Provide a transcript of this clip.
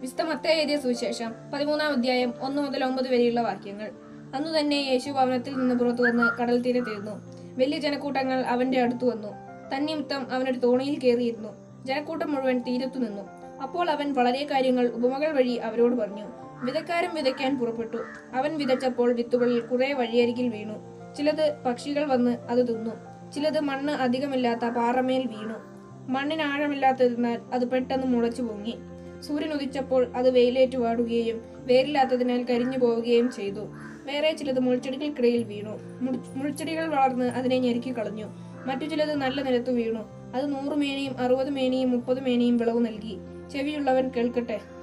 വിശുദ്ധ മത്തയി എഴുതിയ സുവിശേഷം പതിമൂന്നാം അധ്യായം ഒന്ന് മുതൽ ഒമ്പത് വരെയുള്ള വാക്യങ്ങൾ അന്നു തന്നെ യേശു ഭവനത്തിൽ നിന്ന് പുറത്തു വന്ന് കടൽ തീരത്തിരുന്നു വലിയ ജനക്കൂട്ടങ്ങൾ അവന്റെ അടുത്തു വന്നു തന്നിമിത്തം അവനൊരു തോണിയിൽ കയറിയിരുന്നു ജനക്കൂട്ടം മുഴുവൻ തീരത്തു നിന്നു അപ്പോൾ അവൻ വളരെ കാര്യങ്ങൾ ഉപമകൾ വഴി അവരോട് പറഞ്ഞു വിതക്കാരൻ വിതയ്ക്കാൻ പുറപ്പെട്ടു അവൻ വിതച്ചപ്പോൾ വിത്തുകളിൽ കുറെ വഴിയരികിൽ വീണു ചിലത് പക്ഷികൾ വന്ന് അത് തിന്നു ചിലത് മണ്ണ് അധികമില്ലാത്ത പാറമേൽ വീണു മണ്ണിന് ആഴമില്ലാത്തതിനാൽ അത് പെട്ടെന്ന് മുളച്ചു പൊങ്ങി സൂര്യൻ ഉദിച്ചപ്പോൾ അത് വെയിലേറ്റു വാടുകയും വേരില്ലാത്തതിനാൽ കരിഞ്ഞു പോവുകയും ചെയ്തു വേറെ ചിലത് മുൾച്ചെടികൾക്കിടയിൽ വീണു മുൾ- മുൾച്ചെടികൾ വളർന്ന് അതിനെ ഞെരുക്കി കളഞ്ഞു മറ്റു ചിലത് നല്ല നിലത്ത് വീണു അത് നൂറ് മേനിയും അറുപത് മേനിയും മുപ്പത് മേനിയും വിളവ് നൽകി ചെവിയുള്ളവൻ കേൾക്കട്ടെ